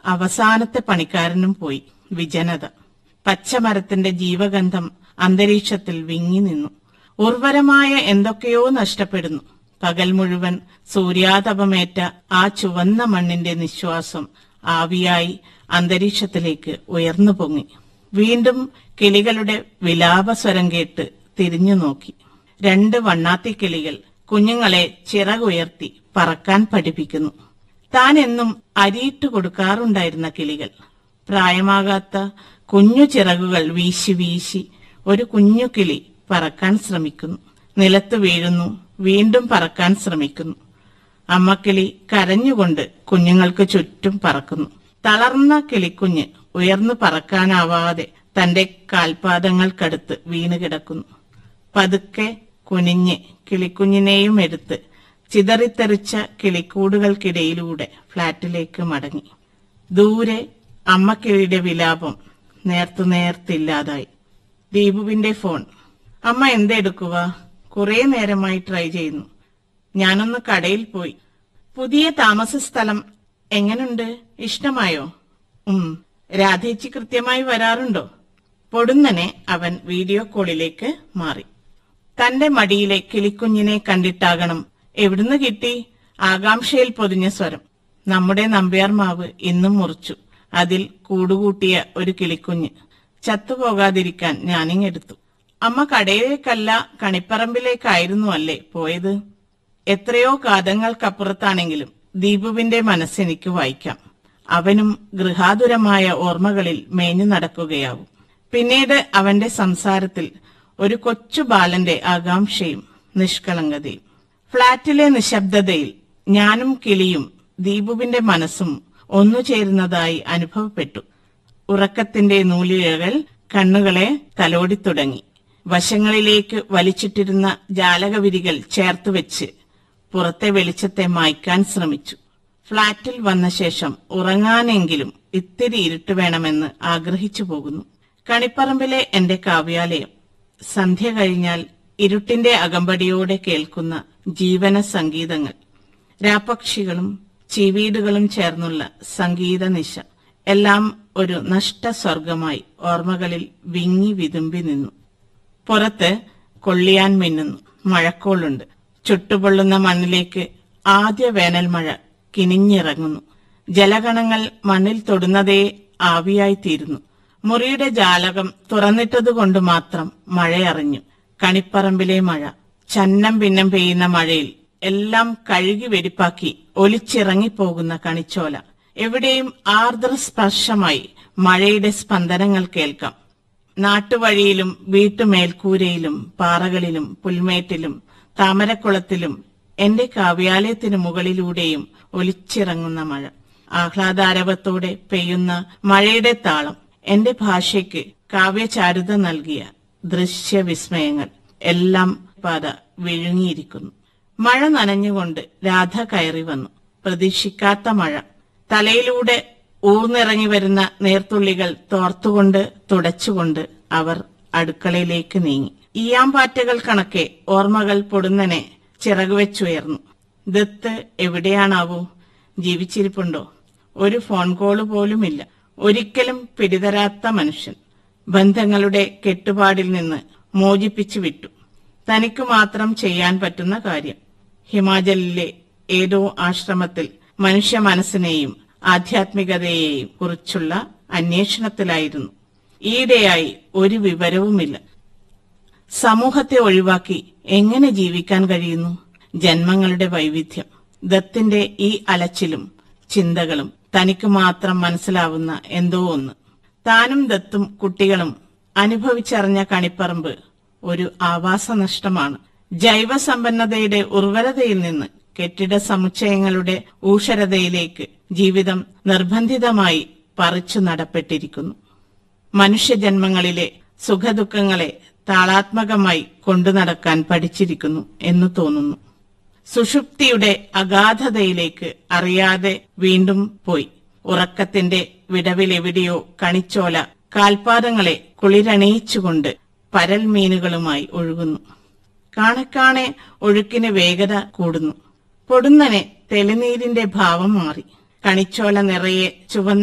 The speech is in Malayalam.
അവസാനത്തെ പണിക്കാരനും പോയി വിജനത പച്ചമരത്തിന്റെ ജീവഗന്ധം അന്തരീക്ഷത്തിൽ വിങ്ങി നിന്നു ഉർവരമായ എന്തൊക്കെയോ നഷ്ടപ്പെടുന്നു പകൽ മുഴുവൻ സൂര്യാതപമേറ്റ ആ ചുവന്ന മണ്ണിന്റെ നിശ്വാസം ആവിയായി അന്തരീക്ഷത്തിലേക്ക് ഉയർന്നു പൊങ്ങി വീണ്ടും കിളികളുടെ വിലാപസ്വരം കേട്ട് തിരിഞ്ഞു നോക്കി രണ്ട് വണ്ണാത്തി കിളികൾ കുഞ്ഞുങ്ങളെ ചിറകുയർത്തി പറക്കാൻ പഠിപ്പിക്കുന്നു താൻ എന്നും അരിയിട്ട് കൊടുക്കാറുണ്ടായിരുന്ന കിളികൾ പ്രായമാകാത്ത കുഞ്ഞു ചിറകുകൾ വീശി വീശി ഒരു കുഞ്ഞു കിളി പറക്കാൻ ശ്രമിക്കുന്നു നിലത്ത് വീഴുന്നു വീണ്ടും പറക്കാൻ ശ്രമിക്കുന്നു അമ്മക്കിളി കരഞ്ഞുകൊണ്ട് കുഞ്ഞുങ്ങൾക്ക് ചുറ്റും പറക്കുന്നു തളർന്ന കിളിക്കുഞ്ഞ് ഉയർന്നു പറക്കാനാവാതെ തന്റെ കാൽപാദങ്ങൾക്കടുത്ത് വീണ് കിടക്കുന്നു പതുക്കെ കുനിഞ്ഞ് കിളിക്കുഞ്ഞിനെയും എടുത്ത് ചിതറിത്തെറിച്ച കിളിക്കൂടുകൾക്കിടയിലൂടെ ഫ്ളാറ്റിലേക്ക് മടങ്ങി ദൂരെ അമ്മക്കിളിയുടെ വിലാപം നേർത്തു നേർത്തില്ലാതായി ദീപുവിന്റെ ഫോൺ അമ്മ എന്തെടുക്കുക കുറെ നേരമായി ട്രൈ ചെയ്യുന്നു ഞാനൊന്ന് കടയിൽ പോയി പുതിയ താമസ സ്ഥലം എങ്ങനുണ്ട് ഇഷ്ടമായോ ഉം രാധേച്ചി കൃത്യമായി വരാറുണ്ടോ പൊടുന്നനെ അവൻ വീഡിയോ കോളിലേക്ക് മാറി തന്റെ മടിയിലെ കിളിക്കുഞ്ഞിനെ കണ്ടിട്ടാകണം എവിടുന്ന് കിട്ടി ആകാംക്ഷയിൽ പൊതിഞ്ഞ സ്വരം നമ്മുടെ നമ്പ്യാർമാവ് ഇന്നും മുറിച്ചു അതിൽ കൂടുകൂട്ടിയ ഒരു കിളിക്കുഞ്ഞ് ചത്തുപോകാതിരിക്കാൻ ഞാനിങ്ങെടുത്തു അമ്മ കടയിലേക്കല്ല കണിപ്പറമ്പിലേക്കായിരുന്നു അല്ലേ പോയത് എത്രയോ കാതങ്ങൾക്കപ്പുറത്താണെങ്കിലും ദീപുവിന്റെ മനസ്സെനിക്ക് വായിക്കാം അവനും ഗൃഹാതുരമായ ഓർമ്മകളിൽ മേഞ്ഞു നടക്കുകയാവും പിന്നീട് അവന്റെ സംസാരത്തിൽ ഒരു കൊച്ചു ബാലന്റെ ആകാംക്ഷയും നിഷ്കളങ്കതയും ഫ്ളാറ്റിലെ നിശബ്ദതയിൽ ഞാനും കിളിയും ദീപുവിന്റെ മനസ്സും ഒന്നു ചേരുന്നതായി അനുഭവപ്പെട്ടു ഉറക്കത്തിന്റെ നൂലിഴകൾ കണ്ണുകളെ തലോടിത്തുടങ്ങി വശങ്ങളിലേക്ക് വലിച്ചിട്ടിരുന്ന ജാലകവിരികൾ ചേർത്തുവെച്ച് പുറത്തെ വെളിച്ചത്തെ മായ്ക്കാൻ ശ്രമിച്ചു ഫ്ളാറ്റിൽ വന്ന ശേഷം ഉറങ്ങാനെങ്കിലും ഇത്തിരി ഇരുട്ട് വേണമെന്ന് ആഗ്രഹിച്ചു പോകുന്നു കണിപ്പറമ്പിലെ എന്റെ കാവ്യാലയം സന്ധ്യ കഴിഞ്ഞാൽ ഇരുട്ടിന്റെ അകമ്പടിയോടെ കേൾക്കുന്ന ജീവന സംഗീതങ്ങൾ രാപ്പക്ഷികളും ചീവീടുകളും ചേർന്നുള്ള സംഗീത നിശ എല്ലാം ഒരു നഷ്ടസ്വർഗമായി ഓർമ്മകളിൽ വിങ്ങി വിതുമ്പി നിന്നു പുറത്ത് കൊള്ളിയാൻ മിന്നുന്നു മഴക്കോളുണ്ട് ചുട്ടുപൊള്ളുന്ന മണ്ണിലേക്ക് ആദ്യ വേനൽ മഴ കിനിഞ്ഞിറങ്ങുന്നു ജലകണങ്ങൾ മണ്ണിൽ തൊടുന്നതേ ആവിയായി തീരുന്നു മുറിയുടെ ജാലകം തുറന്നിട്ടതുകൊണ്ട് മാത്രം മഴയറിഞ്ഞു കണിപ്പറമ്പിലെ മഴ ചന്നം ഭിന്നം പെയ്യുന്ന മഴയിൽ എല്ലാം കഴുകി വെടിപ്പാക്കി ഒലിച്ചിറങ്ങിപ്പോകുന്ന കണിച്ചോല എവിടെയും ആർദ്ര സ്പർശമായി മഴയുടെ സ്പന്ദനങ്ങൾ കേൾക്കാം നാട്ടുവഴിയിലും വീട്ടുമേൽക്കൂരയിലും പാറകളിലും പുൽമേട്ടിലും താമരക്കുളത്തിലും എന്റെ കാവ്യാലയത്തിനു മുകളിലൂടെയും ഒലിച്ചിറങ്ങുന്ന മഴ ആഹ്ലാദാരവത്തോടെ പെയ്യുന്ന മഴയുടെ താളം എന്റെ ഭാഷയ്ക്ക് കാവ്യചാരുത നൽകിയ ദൃശ്യവിസ്മയങ്ങൾ എല്ലാം പാത വിഴുങ്ങിയിരിക്കുന്നു മഴ നനഞ്ഞുകൊണ്ട് രാധ കയറി വന്നു പ്രതീക്ഷിക്കാത്ത മഴ തലയിലൂടെ ഊർന്നിറങ്ങി വരുന്ന നേർത്തുള്ളികൾ തോർത്തുകൊണ്ട് തുടച്ചുകൊണ്ട് അവർ അടുക്കളയിലേക്ക് നീങ്ങി ഈയാമ്പാറ്റകൾ കണക്കെ ഓർമ്മകൾ പൊടുന്നനെ ചിറകുവെച്ചുയർന്നു ദത്ത് എവിടെയാണാവൂ ജീവിച്ചിരിപ്പുണ്ടോ ഒരു ഫോൺ കോള് പോലുമില്ല ഒരിക്കലും പിടിതരാത്ത മനുഷ്യൻ ബന്ധങ്ങളുടെ കെട്ടുപാടിൽ നിന്ന് മോചിപ്പിച്ചു വിട്ടു തനിക്ക് മാത്രം ചെയ്യാൻ പറ്റുന്ന കാര്യം ഹിമാചലിലെ ഏതോ ആശ്രമത്തിൽ മനുഷ്യ മനസ്സിനെയും ആധ്യാത്മികതയെയും കുറിച്ചുള്ള അന്വേഷണത്തിലായിരുന്നു ഈയിടെയായി ഒരു വിവരവുമില്ല സമൂഹത്തെ ഒഴിവാക്കി എങ്ങനെ ജീവിക്കാൻ കഴിയുന്നു ജന്മങ്ങളുടെ വൈവിധ്യം ദത്തിന്റെ ഈ അലച്ചിലും ചിന്തകളും തനിക്ക് മാത്രം മനസ്സിലാവുന്ന എന്തോ ഒന്ന് താനും ദത്തും കുട്ടികളും അനുഭവിച്ചറിഞ്ഞ കണിപ്പറമ്പ് ഒരു ആവാസ നഷ്ടമാണ് ജൈവസമ്പന്നതയുടെ ഉർവരതയിൽ നിന്ന് കെട്ടിട സമുച്ചയങ്ങളുടെ ഊഷരതയിലേക്ക് ജീവിതം നിർബന്ധിതമായി പറിച്ചു നടപ്പെട്ടിരിക്കുന്നു മനുഷ്യജന്മങ്ങളിലെ സുഖദുഃഖങ്ങളെ താളാത്മകമായി കൊണ്ടുനടക്കാൻ പഠിച്ചിരിക്കുന്നു എന്ന് തോന്നുന്നു സുഷുപ്തിയുടെ അഗാധതയിലേക്ക് അറിയാതെ വീണ്ടും പോയി ഉറക്കത്തിന്റെ വിടവിലെവിടെയോ കണിച്ചോല കാൽപാദങ്ങളെ കുളിരണിയിച്ചുകൊണ്ട് പരൽ മീനുകളുമായി ഒഴുകുന്നു കാണക്കാണെ ഒഴുക്കിന് വേഗത കൂടുന്നു പൊടുന്നനെ തെളിനീരിന്റെ ഭാവം മാറി കണിച്ചോല നിറയെ ചുവന്ന